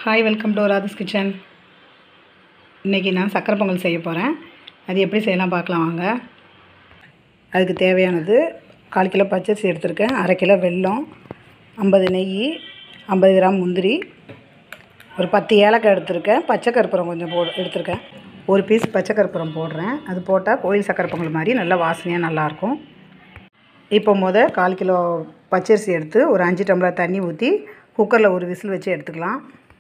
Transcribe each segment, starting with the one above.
hi welcome to Radhi's kitchen இன்றைக்கி நான் சக்கரை பொங்கல் செய்ய போகிறேன் அது எப்படி செய்யலாம் பார்க்கலாம் வாங்க அதுக்கு தேவையானது கால் கிலோ பச்சரிசி எடுத்திருக்கேன் அரை கிலோ வெல்லம் ஐம்பது நெய் ஐம்பது கிராம் முந்திரி ஒரு பத்து ஏலக்காய் எடுத்திருக்கேன் பச்சை கற்பூரம் கொஞ்சம் போ எடுத்திருக்கேன் ஒரு பீஸ் பச்சை கற்பூரம் போடுறேன் அது போட்டால் கோயில் சக்கரை பொங்கல் மாதிரி நல்லா வாசனையாக நல்லாயிருக்கும் இப்போ முத கால் கிலோ பச்சரிசி எடுத்து ஒரு அஞ்சு டம்ளர் தண்ணி ஊற்றி குக்கரில் ஒரு விசில் வச்சு எடுத்துக்கலாம்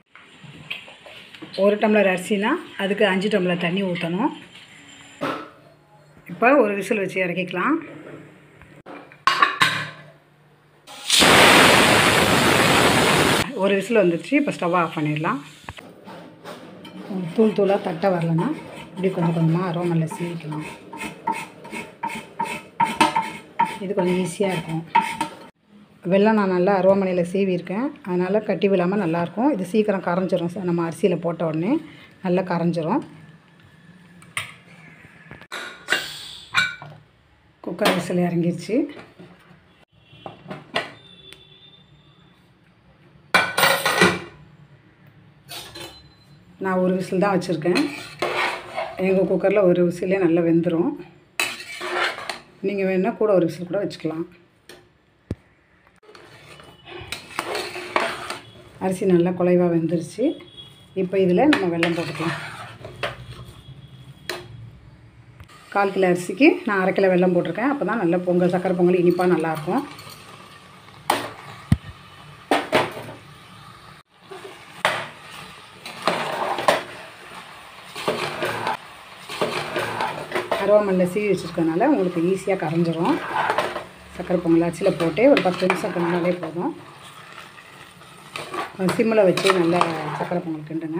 ஒரு டம்ளர் அரிசினா அதுக்கு அஞ்சு டம்ளர் தண்ணி ஊற்றணும் இப்போ ஒரு விசில் வச்சு இறக்கிக்கலாம் ஒரு விசில் வந்துருச்சு இப்போ ஸ்டவ் ஆஃப் பண்ணிடலாம் தூள் தூளாக தட்டை வரலன்னா இப்படி கொஞ்சம் கொஞ்சமாக அரோமல்ல சீவிக்கலாம் இது கொஞ்சம் ஈஸியாக இருக்கும் வெள்ளம் நான் நல்லா அருவாமனையில் சீவியிருக்கேன் அதனால் கட்டி விழாமல் நல்லாயிருக்கும் இது சீக்கிரம் கரைஞ்சிரும் ச- நம்ம அரிசியில் போட்ட உடனே நல்லா கரைஞ்சிரும் குக்கர் விசில் இறங்கிருச்சு நான் ஒரு விசில் தான் வச்சுருக்கேன் எங்கள் குக்கரில் ஒரு விசிலே நல்லா வெந்துடும் நீங்கள் வேணால் கூட ஒரு விசில் கூட வச்சுக்கலாம் அரிசி நல்லா குலைவாக வெந்துருச்சு இப்போ இதில் நம்ம வெல்லம் போட்டுக்கலாம் கால் கிலோ அரிசிக்கு நான் அரை கிலோ வெல்லம் போட்டிருக்கேன் அப்போ தான் நல்லா பொங்கல் சக்கரை பொங்கல் இனிப்பாக நல்லாயிருக்கும் அருவாமல்ல சீவி வச்சுருக்கனால உங்களுக்கு ஈஸியாக கரைஞ்சிரும் சக்கரை பொங்கல் அரிசியில் போட்டு ஒரு பத்து நிமிஷம் கிண்டினாலே போதும் சிம்மில் வச்சு நல்லா சக்கரை பொங்கல் கிண்டுங்க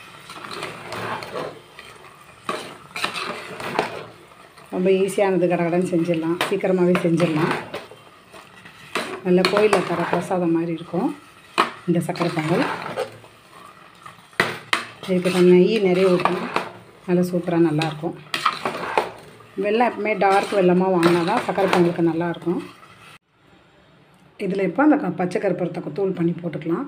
ரொம்ப ஈஸியானது கடகடன்னு செஞ்சிடலாம் சீக்கிரமாகவே செஞ்சிடலாம் நல்ல கோயிலில் தர பிரசாதம் மாதிரி இருக்கும் இந்த சக்கரை பொங்கல் இதுக்கு கொஞ்சம் நெய் நிறைய ஊற்றணும் நல்லா சூப்பராக நல்லாயிருக்கும் வெள்ளம் எப்பவுமே டார்க் வெள்ளமாக வாங்கினா தான் சக்கரை பொங்கலுக்கு நல்லாயிருக்கும் இதில் இப்போ அந்த க- பச்சை கருப்பூரத்தை தூள் பண்ணி போட்டுக்கலாம்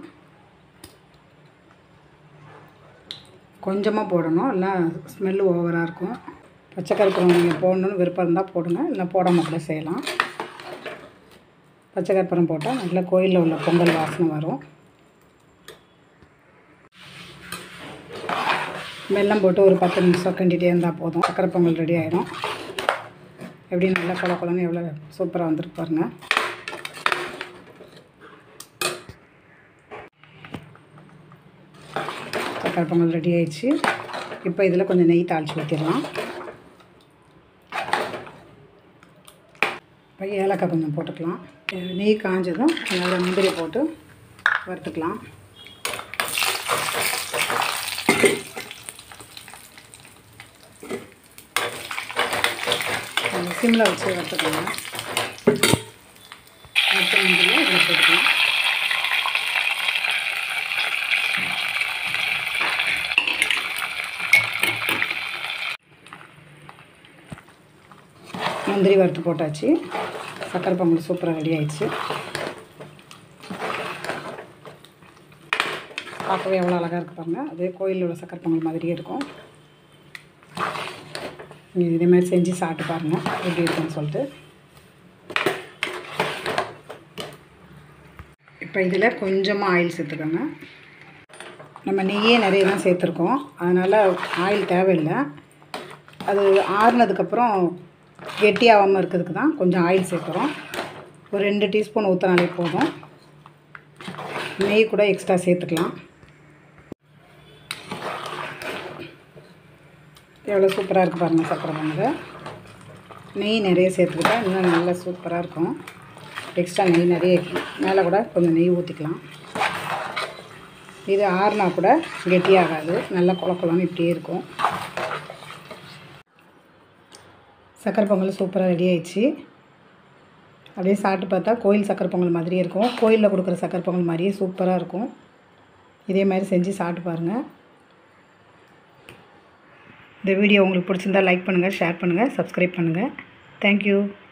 கொஞ்சமாக போடணும் இல்லை ஸ்மெல்லு ஓவராக இருக்கும் பச்சை கருப்பூரம் நீங்கள் போடணும்னு விருப்பம் இருந்தால் போடுங்க இல்லை போடாமல் கூட செய்யலாம் பச்சை கற்பூரம் போட்டால் நல்லா கோயிலில் உள்ள பொங்கல் வாசனை வரும் வெல்லம் போட்டு ஒரு பத்து நிமிஷம் கிண்டிகிட்டே இருந்தால் போதும் சக்கரை பொங்கல் ரெடி ஆயிடும் எப்படி நல்லா கொல கொலன்னு எவ்வளோ சூப்பராக வந்துருக்கு பாருங்கள் சக்கரை பொங்கல் ரெடி ஆயிடுச்சு இப்போ இதில் கொஞ்சம் நெய் தாளித்து ஊற்றிடலாம் இப்போ ஏலக்காய் கொஞ்சம் போட்டுக்கலாம் அஹ் நெய் காஞ்சதும் அதில் முந்திரி போட்டு வறுத்துக்கலாம் சிம்மில் வச்சு வறுத்துக்கலாம் வறுத்த முந்திரியை இதில் போட்டுக்கலாம் முந்திரி வறுத்து போட்டாச்சு சக்கரை பொங்கல் சூப்பராக ரெடி ஆயிடுச்சு பார்க்கவே எவ்வளோ அழகாக இருக்கு பாருங்க அதே கோயிலில் உள்ள சக்கரை பொங்கல் மாதிரியே இருக்கும் நீங்கள் இதே மாதிரி செஞ்சு சாப்பிட்டு பாருங்கள் எப்படி இருக்குன்னு சொல்லிட்டு இப்போ இதில் கொஞ்சமாக ஆயில் சேர்த்துக்கோங்க நம்ம நெய்யே நிறைய தான் சேர்த்துருக்கோம் அதனால் ஆயில் தேவையில்லை அது ஆறுனதுக்கப்புறம் கெட்டியாகாமல் இருக்கிறதுக்கு தான் கொஞ்சம் ஆயில் சேர்க்குறோம் ஒரு ரெண்டு டீஸ்பூன் ஊற்றினாலே போதும் நெய் கூட எக்ஸ்ட்ரா சேர்த்துக்கலாம் எவ்வளோ சூப்பராக இருக்குது பாருங்கள் சக்கரை பொங்கல் நெய் நிறைய சேர்த்துக்கிட்டா இன்னும் நல்லா சூப்பராக இருக்கும் எக்ஸ்ட்ரா நெய் நிறைய மேலே கூட கொஞ்சம் நெய் ஊற்றிக்கலாம் இது ஆறுனா கூட கெட்டியாகாது நல்லா குள குளம்னு இப்படியே இருக்கும் சக்கரை பொங்கல் சூப்பராக ரெடி ஆயிடுச்சு அப்படியே சாப்பிட்டு பார்த்தா கோயில் சக்கரை பொங்கல் மாதிரியே இருக்கும் கோயிலில் கொடுக்குற சக்கரை பொங்கல் மாதிரியே சூப்பராக இருக்கும் இதே மாதிரி செஞ்சு சாப்பிட்டு பாருங்கள் இந்த வீடியோ உங்களுக்கு பிடிச்சிருந்தா லைக் பண்ணுங்கள் ஷேர் பண்ணுங்கள் சப்ஸ்கிரைப் பண்ணுங்கள் தேங்க்யூ